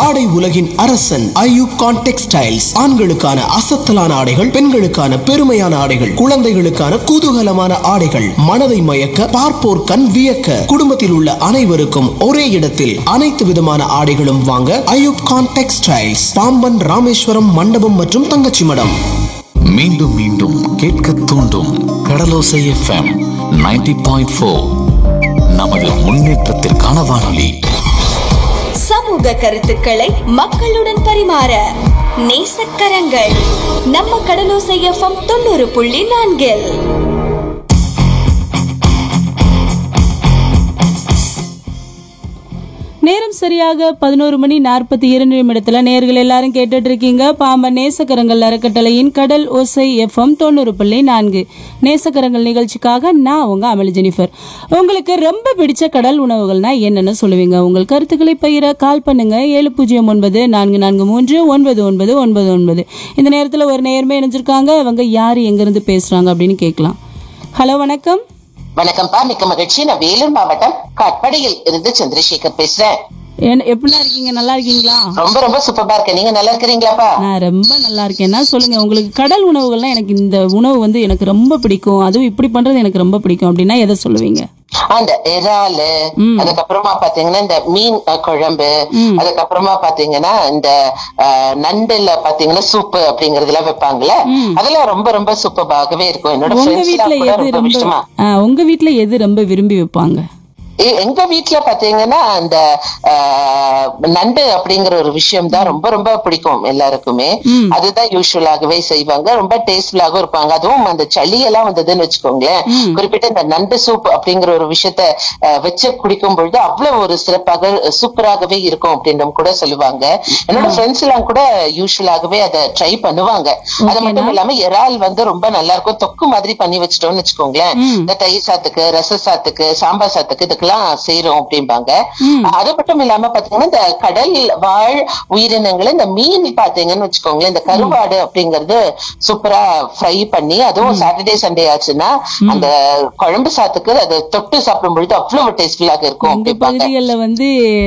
ஆடை உலகின் அரசன் ஐயூப் கான் டெக்ஸ்டைல்ஸ் ஆண்களுக்கான அசத்தலான ஆடைகள் பெண்களுக்கான பெருமையான ஆடைகள் குழந்தைகளுக்கான குதூகலமான ஆடைகள் மனதை மயக்க பார்ப்போர் கண் வியக்க குடும்பத்தில் உள்ள அனைவருக்கும் ஒரே இடத்தில் அனைத்து விதமான ஆடைகளும் வாங்க ஐயூப் கான் டெக்ஸ்டைல்ஸ் பாம்பன் ராமேஸ்வரம் மண்டபம் மற்றும் தங்கச்சி மடம் மீண்டும் மீண்டும் கேட்க தூண்டும் கடலோசை எஃப்எம் 90.4 பாயிண்ட் நமது முன்னேற்றத்திற்கான வானொலி சமூக கருத்துக்களை மக்களுடன் பரிமாற நேசக்கரங்கள் நம்ம கடலோசை எஃப்எம் தொண்ணூறு புள்ளி நான்கில் நேரம் சரியாக பதினோரு மணி நாற்பத்தி இரண்டு நிமிடத்துல நேர்கள் எல்லாரும் கேட்டுட்டு இருக்கீங்க பாம்பன் நேசக்கரங்கள் அறக்கட்டளையின் கடல் ஓசை எஃப்எம் தொண்ணூறு புள்ளி நான்கு நேசக்கரங்கள் நிகழ்ச்சிக்காக நான் உங்க அமளி ஜெனிஃபர் உங்களுக்கு ரொம்ப பிடிச்ச கடல் உணவுகள்னா என்னன்னு சொல்லுவீங்க உங்கள் கருத்துக்களை பகிர கால் பண்ணுங்க ஏழு பூஜ்ஜியம் ஒன்பது நான்கு நான்கு மூன்று ஒன்பது ஒன்பது ஒன்பது ஒன்பது இந்த நேரத்துல ஒரு நேர்மை இணைஞ்சிருக்காங்க அவங்க யார் எங்கிருந்து பேசுறாங்க அப்படின்னு கேட்கலாம் ஹலோ வணக்கம் வணக்கம்ப்பா மிக்க மகிழ்ச்சி நான் வேலூர் மாவட்டம் காட்பாடியில் இருந்து சந்திரசேகர் பேசுறேன் என்ன எப்படிலாம் இருக்கீங்க நல்லா இருக்கீங்களா ரொம்ப ரொம்ப சூப்பரா இருக்கேன் நீங்க நல்லா இருக்கிறீங்களாப்பா நான் ரொம்ப நல்லா இருக்கேன்னா சொல்லுங்க உங்களுக்கு கடல் உணவுகள்லாம் எனக்கு இந்த உணவு வந்து எனக்கு ரொம்ப பிடிக்கும் அதுவும் இப்படி பண்றது எனக்கு ரொம்ப பிடிக்கும் அப்படின்னா எதை சொல்லுவீங்க அந்த இறாலு அதுக்கப்புறமா பாத்தீங்கன்னா இந்த மீன் அஹ், குழம்பு அதுக்கப்புறமா பாத்தீங்கன்னா இந்த அஹ், நண்டுல பாத்தீங்கன்னா சூப்பு அப்படிங்கறதெல்லாம் வைப்பாங்கல்ல அதெல்லாம் ரொம்ப ரொம்ப சூப்பராகவே இருக்கும் என்னோட உங்க ஃப்ரெண்ட்ஸ் வீட்ல கூட எது ரொம்ப ரொம்ப இஷ்டமா ஆ, உங்க வீட்ல எது ரொம்ப விரும்பி வைப்பாங்க எ- எங்க வீட்ல பாத்தீங்கன்னா அந்த ஆஹ், நண்டு அப்படிங்கிற ஒரு விஷயம் தான் ரொம்ப ரொம்ப பிடிக்கும் எல்லாருக்குமே அதுதான் யூஸ்வலாகவே செய்வாங்க ரொம்ப டேஸ்ட்ஃபுல்லாகவும் இருப்பாங்க அதுவும் அந்த சளி எல்லாம் வந்ததுன்னு வச்சுக்கோங்களேன் குறிப்பிட்ட இந்த நண்டு சூப் அப்படிங்கிற ஒரு விஷயத்த ஆஹ், வச்சு குடிக்கும் பொழுது அவ்வளவு ஒரு சிறப்பாக சூப்பராகவே இருக்கும் அப்படின்னு கூட சொல்லுவாங்க என்னோட ஃப்ரெண்ட்ஸ் எல்லாம் கூட யூஸ்வலாகவே அதை ட்ரை பண்ணுவாங்க அது மட்டும் இல்லாம இறால் வந்து ரொம்ப நல்லா இருக்கும் தொக்கு மாதிரி பண்ணி வச்சிட்டோம்னு வச்சுக்கோங்களேன் இந்த தயிர் சாத்துக்கு ரச சாத்துக்கு சாம்பார் சாத்துக்கு இதுக்கெல்லாம் செய்யறோம் அப்படிம்பாங்க அது மட்டும் இல்லாம பாத்தீங்கன்னா இந்த கடல் வாழ் உயிரினங்களை இந்த மீன் பாத்தீங்கன்னு வச்சுக்கோங்களேன் இந்த கருவாடு அப்படிங்கறது சூப்பரா ஃப்ரை பண்ணி அதுவும் சாட்டர்டே சண்டே ஆச்சுன்னா அந்த குழம்பு சாத்துக்கு அதை தொட்டு சாப்பிடும் பொழுது அவ்வளவு டேஸ்ட்ஃபுல்லாக இருக்கும் எங்க அப்படிம்பாங்க பகுதிகளில் வந்து